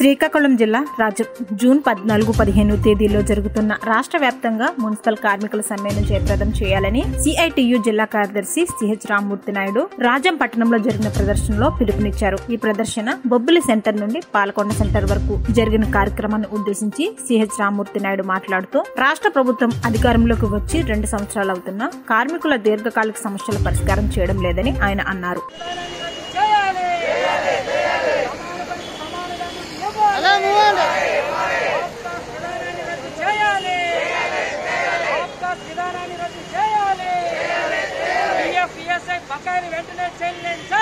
శ్రీకాకుళం జిల్లా రాజ జూన్ పద్నాలుగు పదిహేను తేదీల్లో జరుగుతున్న రాష్ట్ర వ్యాప్తంగా మున్సిపల్ కార్మికుల సమ్మెను జయప్రదం చేయాలని సిఐటియు జిల్లా కార్యదర్శి సిహెచ్ రామ్మూర్తి నాయుడు రాజం పట్టణంలో జరిగిన ప్రదర్శనలో పిలుపునిచ్చారు ఈ ప్రదర్శన బొబ్బిలి సెంటర్ నుండి పాలకొండ సెంటర్ వరకు జరిగిన కార్యక్రమాన్ని ఉద్దేశించి సిహెచ్ రామ్మూర్తి నాయుడు మాట్లాడుతూ రాష్ట్ర ప్రభుత్వం అధికారంలోకి వచ్చి రెండు సంవత్సరాలు అవుతున్నా కార్మికుల దీర్ఘకాలిక సమస్యల పరిష్కారం చేయడం లేదని ఆయన అన్నారు చేయాలి అలా మూవండి విధానాన్ని రద్దు చేయాలి ఆప్కాస్ విధానాన్ని రద్దు చేయాలి పిఎఫ్ ఈఎస్ఐ బకాయిలు వెంటనే చెల్లించాలి